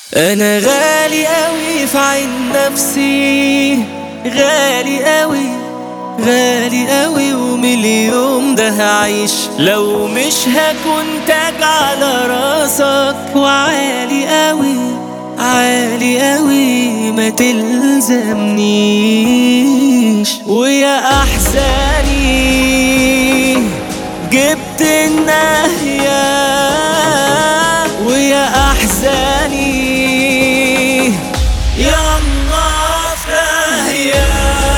انا غالي قوي في عين نفسي غالي قوي غالي قوي ومليوم ده هعيش لو مش هكون تاج على راسك وعالي قوي عالي قوي ما تلزمنيش ويا احزاني جبت النهيه ويا احزاني يا الله فهيا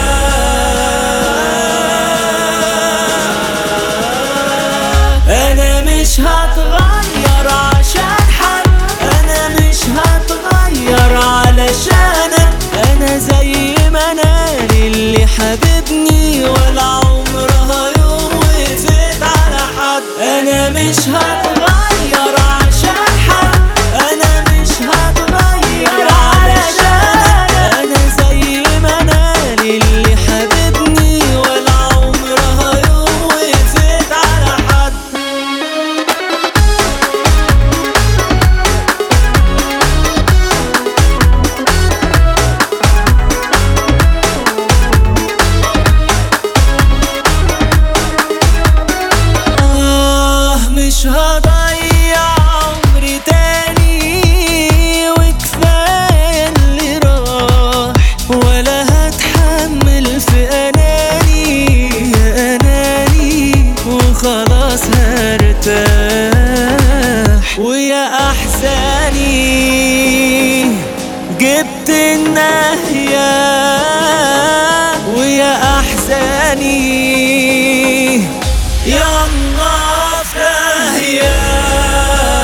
انا مش هتغير عشان حد انا مش هتغير علشانك انا زي ما انا للي حبيبني ولا عمرها يوم وقفت على حد انا مش هتغير عشان حد انا مش هتغير علشانك انا زي ما انا للي حبيبني ولا عمرها يوم وقفت على حد آه مش هضيع عمري تاني وكفاية اللي راح ولا هتحمل في أناني يا أناني وخلاص هرتاح ويا أحزاني جبت النهيه ويا احزاني يا الله فهيا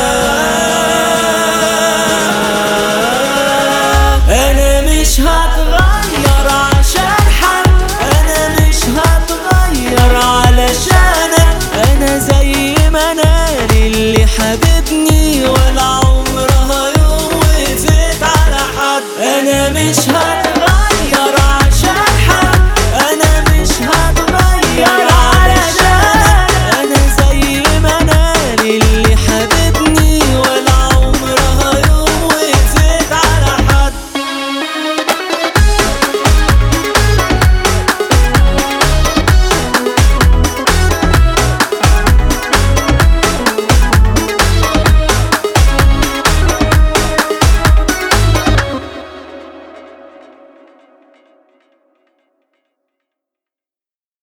انا مش هتغير عشان حد انا مش هتغير علشانك انا زي ما انا للي حبيبي